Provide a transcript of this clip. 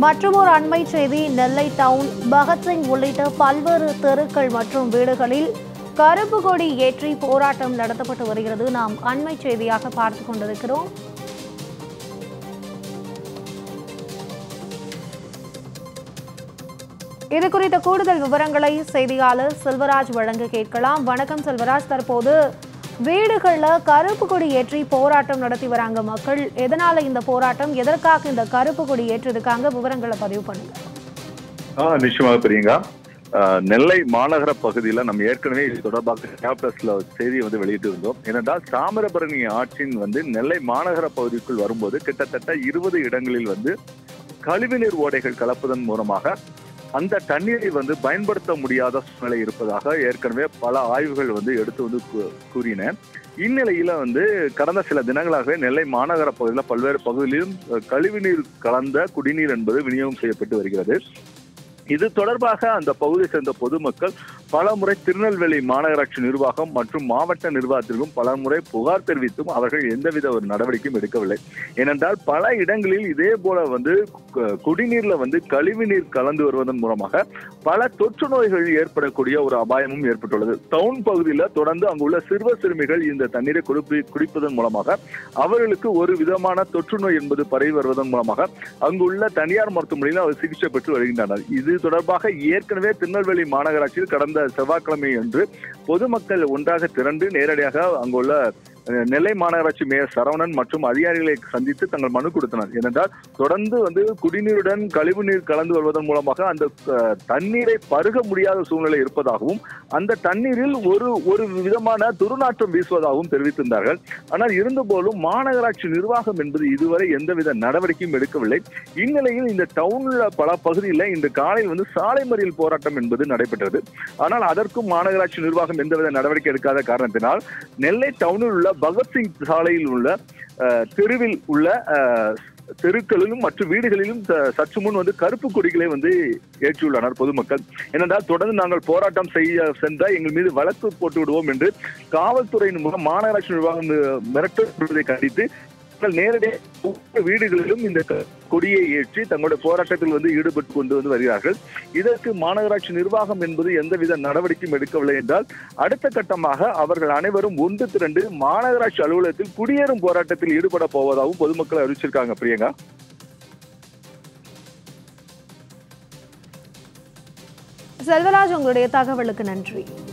மற்றொரு அண்மை செய்தி நெல்லை டவுன் பகத்சிங் உள்ளிட்ட பல்வேறு தெருக்கள் மற்றும் வீடுகளில் கருப்பு கொடி ஏற்றி போராட்டம் நடத்தப்பட்டு வருகிறது நாம் அண்மை செய்தியாக பார்த்து கொண்டிருக்கிறோம் இது குறித்த கூடுதல் விவரங்களை செய்தியாளர் செல்வராஜ் வழங்க கேட்கலாம் வணக்கம் செல்வராஜ் தற்போது வீடுகள்ல கருப்பு கொடி ஏற்றி போராட்டம் நடத்தி வராங்க மக்கள் எதனால இந்த போராட்டம் எதற்காக இந்த கருப்பு கொடி ஏற்றிருக்காங்க விவரங்களை பதிவு பண்ணுங்க ஆ நிச்சயமாக பிரியங்கா ஆ, நெல்லை மாநகர பகுதியில நம்ம ஏற்கனவே இது தொடர்பாக கேப்டஸ்ல செய்தி வந்து வெளியிட்டு இருந்தோம் ஏனென்றால் தாமிரபரணி ஆற்றின் வந்து நெல்லை மாநகர பகுதிக்குள் வரும்போது கிட்டத்தட்ட இருபது இடங்களில் வந்து கழிவுநீர் ஓடைகள் கலப்பதன் மூலமாக அந்த தண்ணீரை வந்து பயன்படுத்த முடியாத சூழ்நிலை இருப்பதாக ஏற்கனவே பல ஆய்வுகள் வந்து எடுத்து வந்து கூ- கூறின இந்நிலையில வந்து கடந்த சில தினங்களாகவே நெல்லை மாநகர பகுதியில் பல்வேறு பகுதிகளிலும் அஹ், கழிவுநீர் கலந்த குடிநீர் என்பது விநியோகம் செய்யப்பட்டு வருகிறது இது தொடர்பாக அந்த பகுதியை சேர்ந்த பொதுமக்கள் பல முறை திருநெல்வேலி மாநகராட்சி நிர்வாகம் மற்றும் மாவட்ட நிர்வாகத்திற்கும் பல முறை புகார் தெரிவித்தும் அவர்கள் எந்தவித ஒரு நடவடிக்கையும் எடுக்கவில்லை ஏனென்றால் பல இடங்களில் இதே போல வந்து கு- குடிநீர்ல வந்து கழிவு நீர் கலந்து வருவதன் மூலமாக பல தொற்று நோய்கள் ஏற்படக்கூடிய ஒரு அபாயமும் ஏற்பட்டுள்ளது டவுன் பகுதியில் தொடர்ந்து அங்குள்ள சிறுவர் சிறுமிகள் இந்த தண்ணீரை குடிப்பி குடிப்பதன் மூலமாக அவர்களுக்கு ஒரு விதமான தொற்று நோய் என்பது பரவி வருவதன் மூலமாக அங்குள்ள தனியார் மருத்துவமனையில் அவர் சிகிச்சை பெற்று வருகின்றனர் இது தொடர்பாக ஏற்கனவே திருநெல்வேலி மாநகராட்சியில் கடந்த செவ்வாய்க்கிழமை அன்று பொதுமக்கள் ஒன்றாக திரண்டு நேரடியாக அங்குள்ள அஹ், நெல்லை மாநகராட்சி மேயர் சரவணன் மற்றும் அதிகாரிகளை சந்தித்து தங்கள் மனு கொடுத்தனர் ஏனென்றால் தொடர்ந்து வந்து குடிநீருடன் கழிவு நீர் கலந்து வருவதன் மூலமாக அந்த அஹ், தண்ணீரை பருக முடியாத சூழ்நிலை இருப்பதாகவும் அந்த தண்ணீரில் ஒரு ஒரு விதமான துர்நாற்றம் வீசுவதாகவும் தெரிவித்திருந்தார்கள் ஆனால் இருந்தபோதும் மாநகராட்சி நிர்வாகம் என்பது இதுவரை எந்தவித நடவடிக்கையும் எடுக்கவில்லை இந்நிலையில் இந்த டவுன்ல பல பகுதியில் இன்று காலையில் வந்து சாலை மறியல் போராட்டம் என்பது நடைபெற்றது ஆனால் அதற்கும் மாநகராட்சி நிர்வாகம் எந்தவித நடவடிக்கை எடுக்காத காரணத்தினால் நெல்லை டவுனில் உள்ள பகத்சிங் சாலையில் உள்ள அஹ், தெருவில் உள்ள அஹ், தெருக்களிலும் மற்றும் வீடுகளிலும் ச- சற்று முன் வந்து கருப்பு கொடிகளை வந்து ஏற்றியுள்ளனர் பொதுமக்கள் ஏனென்றால் தொடர்ந்து நாங்கள் போராட்டம் செய்ய சென்றால் எங்கள் மீது வழக்கு போட்டு விடுவோம் என்று காவல்துறையின் மூலம் மாநகராட்சி நிர்வாகம் அஹ், மிரட்டுவதை கண்டித்து மக்கள் நேரடியாக ஒவ்வொரு வீடுகளிலும் இந்த க- கொடியை ஏற்றி தங்களுடைய போராட்டத்தில் வந்து ஈடுபட்டு கொண்டு வந்து வருகிறார்கள் இதற்கு மாநகராட்சி நிர்வாகம் என்பது எந்தவித நடவடிக்கையும் எடுக்கவில்லை என்றால் அடுத்த கட்டமாக அவர்கள் அனைவரும் ஒன்று திரண்டு மாநகராட்சி அலுவலகத்தில் குடியேறும் போராட்டத்தில் ஈடுபட போவதாகவும் பொதுமக்கள் அறிவிச்சிருக்காங்க பிரியங்கா செல்வராஜ் உங்களுடைய தகவலுக்கு நன்றி